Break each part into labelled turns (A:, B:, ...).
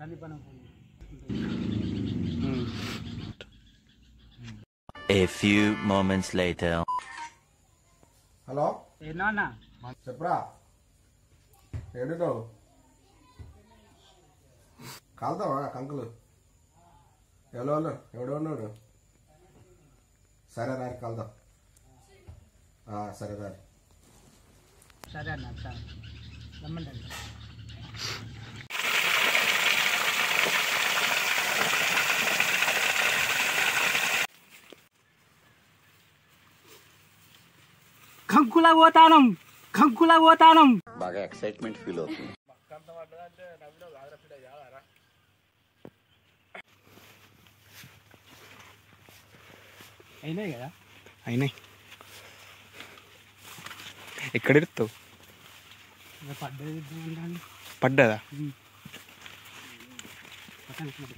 A: సందీప్ అన్న phone
B: A few moments later.
C: Hello
A: ఏనా అన్న
C: చెప్పరా ఏడున్నావు కాలుతావా కంకులు ఎవరో ఎవడో ఉన్నాడు సరే రాని కలుద్దాం ఆ, సరే రాని
A: సరే అన్న సరే రమ్మండి కంకులా పోతానం కంకులా పోతానం
D: బాగా ఎక్సైట్మెంట్ ఫీల్ అవుతుంది
A: అయినాయి కదా
E: అయినాయి ఎక్కడ ఎడుతావు
A: ఇంకా పడ్డది ఉండాలి
E: పడ్డదా
A: పక్కన పెట్టు.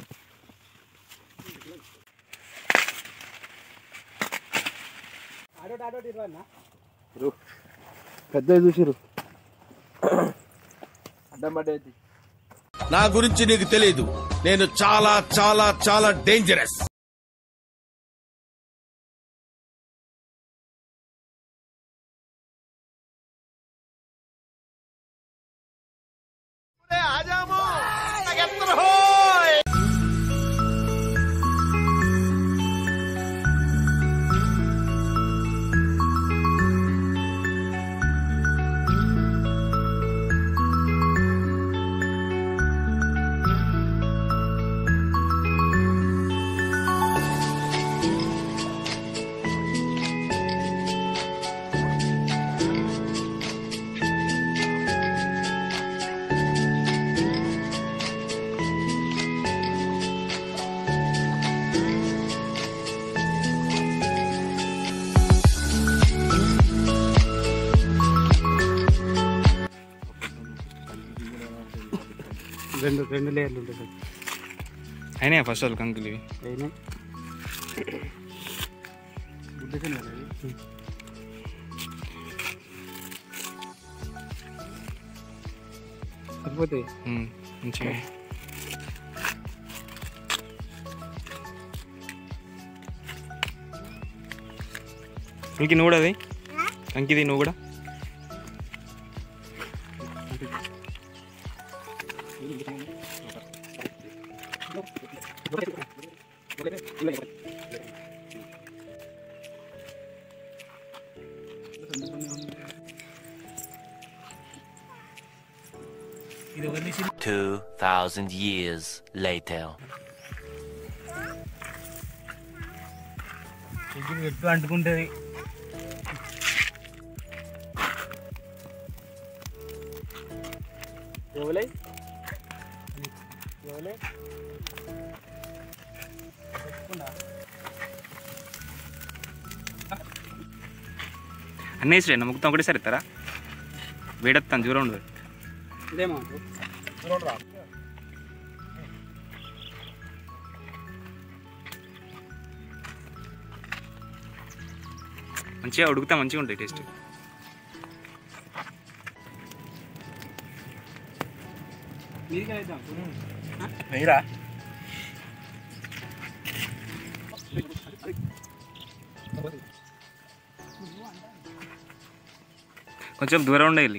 A: ఆడోటి ఆడోటి ఇరవై అన్న
E: పెద్ద చూసిరు
A: అడ్డం పడ్డది
F: నా గురించి నీకు తెలియదు నేను చాలా చాలా చాలా డేంజరస్
A: రెండు రెండు లేయర్లు ఉంటాయి సార్
E: అయినాయి ఫస్ట్ వాళ్ళు కంకులు ఇవి
A: అయినాయి గుడ్డేసాను కదా ఇది. సరిపోతాయి
E: ఉమ్, మంచిగా ఇంక నువ్వు కూడా అది కంకిది నువ్వు కూడా
B: Two thousand years later.
A: ఇది ఎట్టు అంటుకుంటుంది ఎవలై ఎవలై
E: అన్నీ వేసిరే మొత్తం ఒకటేసారి ఎత్తారా వేడెత్తాను దూరం ఉండదు
A: ఇదేమో
E: మంచిగా ఉడుకుతా మంచిగా ఉంటాయి టేస్ట్
A: మీదికి వెళ్దాం
E: వేయరా కొంచెం దూరం ఉండేది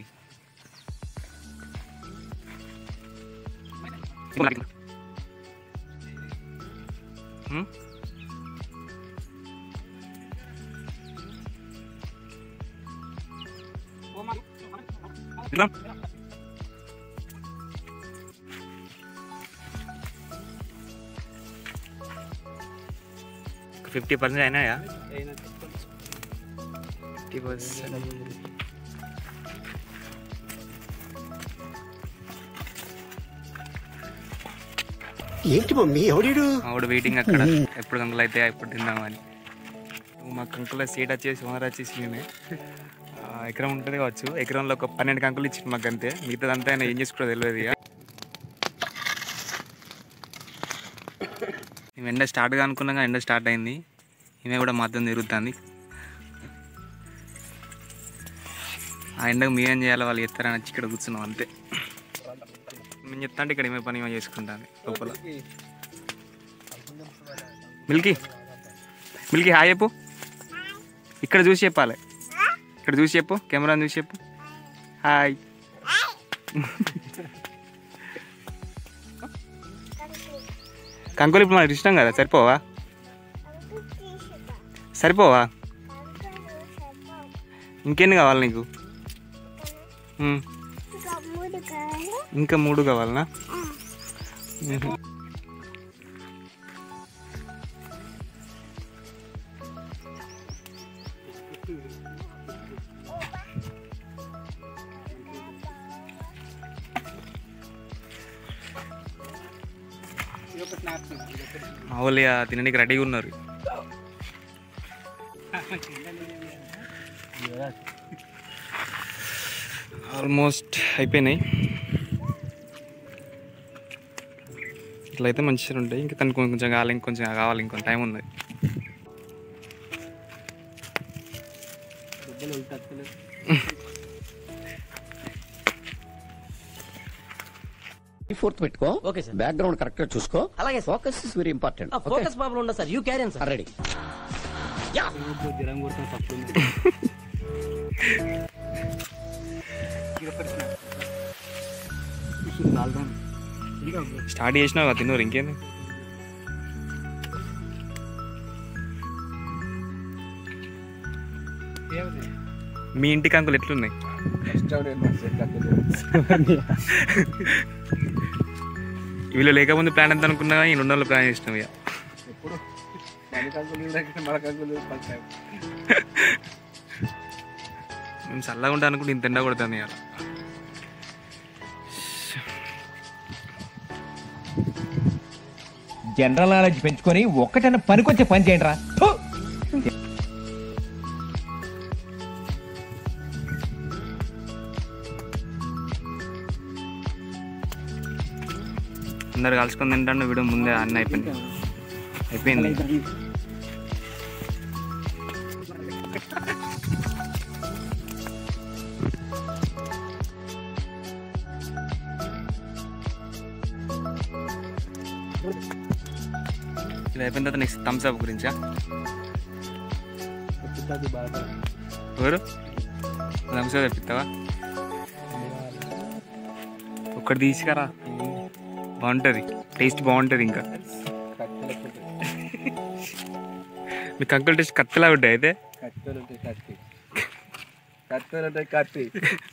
E: హ్మ్? ఇట్లా ఫిఫ్టీ పర్సెంట్ అయినాయా ఫిఫ్టీ పర్సెంట్
D: ఏంటి మమ్మీ ఎవడు
E: ఆవిడ వెయిటింగ్ అక్కడ ఎప్పుడు కంకులు అయితే ఎప్పుడు తిందామని మా కంకుల సీట్ వచ్చేసి ఓనర్ వచ్చేసి నేనే ఆ, ఎకరం ఉంటుంది కావచ్చు ఎకరంలో ఒక పన్నెండు కంకులు ఇచ్చింది మాకు అంతే మిగతాదంతా ఆయన ఏం చేసుకోవడం తెలియదు ఇక మేము ఎండ స్టార్ట్గా అనుకున్నాగా ఎండ స్టార్ట్ అయింది ఈమె కూడా మద్దతు తిరుగుతుంది ఆ ఎండకు మేమేం చేయాలి వాళ్ళు ఎత్తారని వచ్చి ఇక్కడ కూర్చున్నాం అంతే నేను చెప్తా అంటే ఇక్కడ ఏమే పని ఏమో చేసుకుంటాను లోపల మిల్కీ మిల్కీ హాయ్ చెప్పు ఇక్కడ చూసి చెప్పాలి ఇక్కడ చూసి చెప్పు కెమెరా చూసి చెప్పు హాయ్ కంకులు ఇప్పుడు మనకి ఇష్టం కదా సరిపోవా సరిపోవా ఇంకెన్ని కావాలి నీకు ఉమ్. ఇంకా మూడు కావాలనా మ్మ్.
A: ఇది ఒక స్నాక్స్
E: మా వాళ్ళు ఇక తినడానికి రెడీగా ఉన్నారు ఆల్మోస్ట్ అయిపోయినాయి ఇట్లా అయితే మంచిగా ఉంటాయి ఇంకా తనకు కొంచెం కావాలి ఇంకొంచెం కావాలి ఇంకొంచెం టైం ఉంది
A: డబ్బులు తక్కువ
D: ఫోర్త్ పెట్టుకో
G: ఓకే సార్
D: బ్యాక్గ్రౌండ్ కరెక్ట్ గా చూసుకో
G: అలాగే sir
D: focus is very important
G: focus problem ఉండదు sir you carry on sir
D: ready
A: జ్వరం కొడుతుంది తక్కువ ఇది ఒకటి స్నాక్స్ కాలుదాం ఇంకా
E: స్టార్ట్ చేసినావు తిన్నారు ఇంకేంది
A: ఏముంది
E: మీ ఇంటికి అంకులు ఎట్లున్నాయి వీళ్ళు లేకముందు ప్లాన్ ఎంత అనుకున్నా కానీ ఈ రెండు వందలు ప్లాన్ చేసినాం ఇక
A: ఎప్పుడు మన కంకులు దగ్గర మన కంకులు పడతాయి
E: మేము చల్లగా ఉంటా అనుకుంటే ఇంత ఎండ కొడుతుంది ఇక
H: జనరల్ నాలెడ్జ్ పెంచుకొని ఒక్కటైనా పనికొచ్చే పని చేయండి రా
E: అందరు కలుసుకొని తింటాను వీడియో ముందే అన్నీ అయిపోయింది అయిపోయింది ఇది అయిపోయిన తర్వాత నెక్స్ట్ థమ్స్ అప్ గురించా
A: బాగా
E: ఎవరు థమ్స్ అప్ తెప్పిస్తావా ఒక్కటి తీసుకురా బాగుంటుంది టేస్ట్ బాగుంటుంది ఇంకా మీ కంకుల టేస్ట్ కత్తిలా ఉంటాయి అయితే
A: కత్తెలు ఉంటాయి కత్తి కత్తెలు ఉంటాయి కత్తి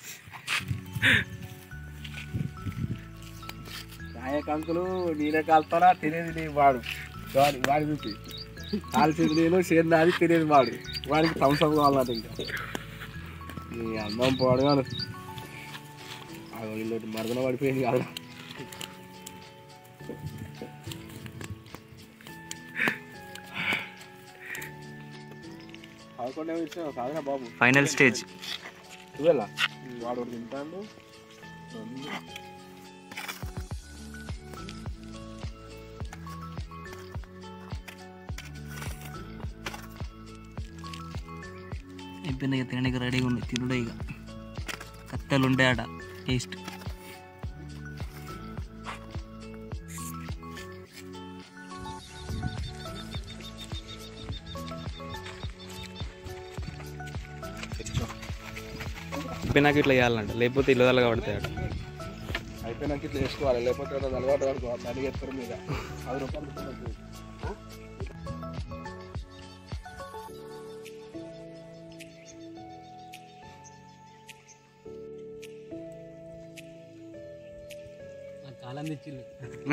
A: కాయ కంకులు నేనే కాలుతానా తినేది నేను వాడు వాడి వాడి చూపి కాల్చేది నేను చేను నాది తినేది వాడు వాడికి థమ్స్అప్ కావాలన్నట్టు ఇంకా నీ అన్నం పోవడం వీళ్ళు మరదన పడిపోయింది కాదు పదకొండే విషయం కాదురా బాబు
E: ఫైనల్ స్టేజ్
A: నువ్వెలా వాడు ఒకటి తింటాడు
G: అయిపోయింది ఇక తినడానికి రెడీగా ఉంది తినుడే ఇక కత్తెలు ఉంటాయి ఆడ టేస్ట్
E: అయిపోయినాక ఇట్లా చేయాలంట లేకపోతే ఇల్లు పడతాయి ఆడ
A: అయిపోయినాక ఇట్లా వేసుకోవాలి లేకపోతే వాడు అలవాటు పడుకోవాలి అడిగి ఎత్తారు మీద పది రూపాయలు ఇస్తున్నట్టు. కాలం తెచ్చిల్లు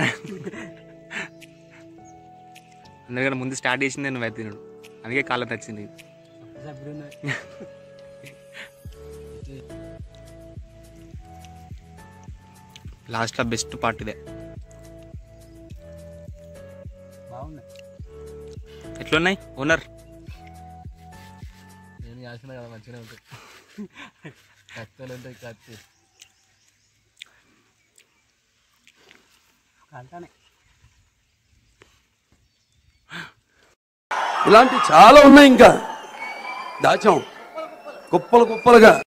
E: అందుకని ముందు స్టార్ట్ చేసింది నువ్వు తినడు అందుకే కాలం తెచ్చింది లాస్ట్లో బెస్ట్ పార్ట్ ఇదే
A: బాగుంది
E: ఎట్లున్నాయి ఓనర్
A: నేను చేసిన కదా మంచిగా ఉంటాయి కత్తెలు ఉంటాయి కత్తి కాల్తానే
F: ఇలాంటి చాలా ఉన్నాయి ఇంకా దాచాం కుప్పలు కుప్పలుగా